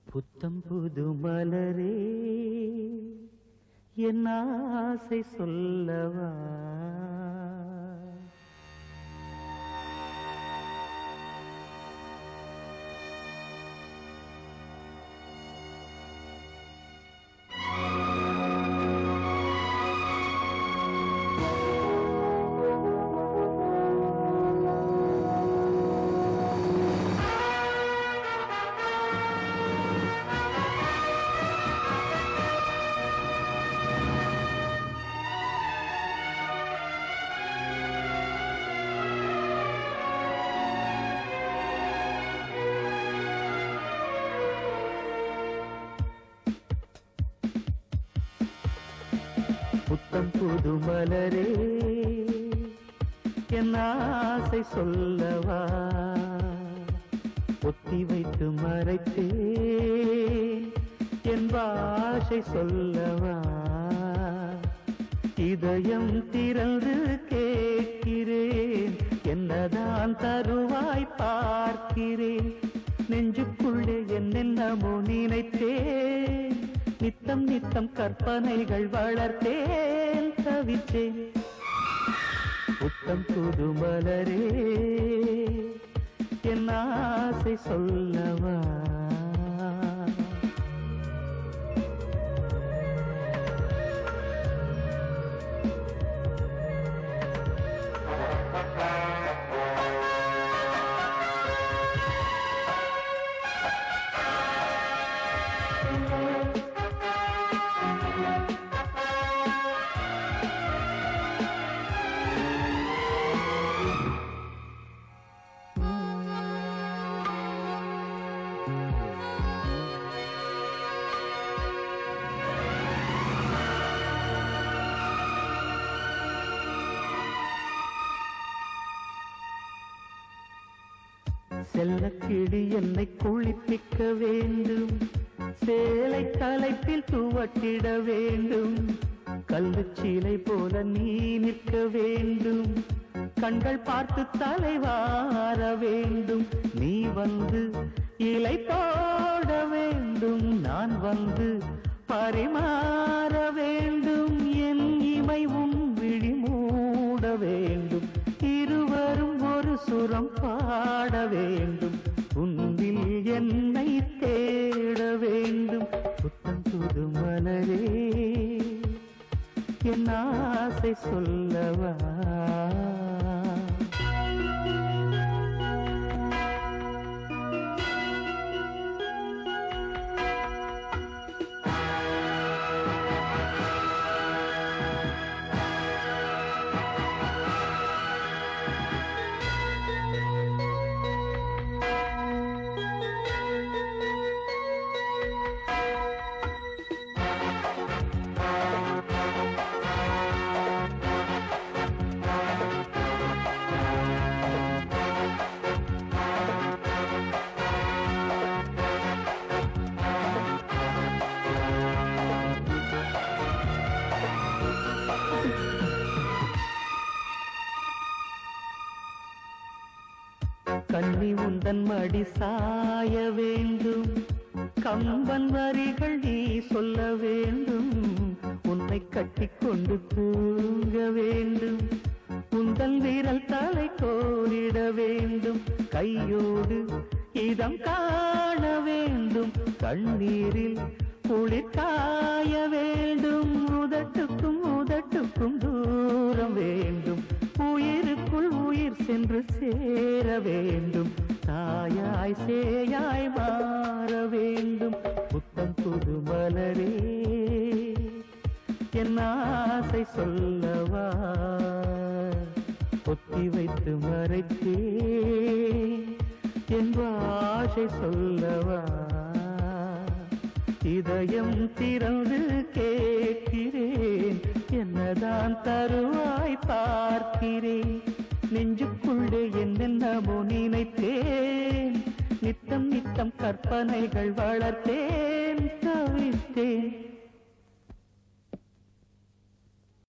புத்தம் புது மலரே என் ஆசை சொல்லவா புத்தம் புது மலரே என் ஆசை சொல்லவா ஒத்தி வைத்து மறைத்தேன் என் பாஷை சொல்லவா இதயம் திறந்து கேட்கிறேன் என்னதான் தருவாய் பார்க்கிறேன் நெஞ்சுக்குள்ளே என்னென்னமோ நினைத்தேன் நித்தம் நித்தம் கற்பனைகள் வளர்த்தேன் தவித்தேன் புத்தம் புது மலரே என் ஆசை சொல்லவா செல்லக்கிளி என்னை குளிப்பிக்க வேண்டும் சேலை தலைப்பில் துவட்டிட வேண்டும் கல்லுச்சீலை போல நீ நிற்க வேண்டும் கண்கள் பார்த்து தலைவார வேண்டும் நீ வந்து இலை போட வேண்டும் நான் வந்து பரிமாற வேண்டும் என் இமை உன் விழி மூட வேண்டும் இருவரும் ஒரு சுரம் பாட வேண்டும் உன்னில் என்னை தேட வேண்டும் புத்தம் புது மலரே என் ஆசை சொல்லவா கன்னி உந்தன் மடி சாய வேண்டும் கம்பன் வரிகள் நீ சொல்ல வேண்டும் உன்னை கட்டிக்கொண்டு தூங்க வேண்டும் உந்தன் வீரல் தலை கோரிட வேண்டும் கையோடு இதம் காண வேண்டும் கண்ணீரில் குளிர் காய வேண்டும் உதட்டுக்கும் உதட்டுக்கும் தூரம் வேண்டும் உயிருக்குள் உயிர் சென்று சேர வேண்டும் தாயாய் சேயாய் மாற வேண்டும் புத்தம் புது மலரே என் ஆசை சொல்லவா ஒத்தி வைத்து மறைத்தே என் ஆசை சொல்லவா இதயம் திறந்து கேட்கிறேன் என்னதான் தருவாய் பார்க்கிறேன் நெஞ்சுக்குள்ளே என்னென்னமோ நினைத்தேன் நித்தம் நித்தம் கற்பனைகள் வளர்த்தேன் தவித்தேன்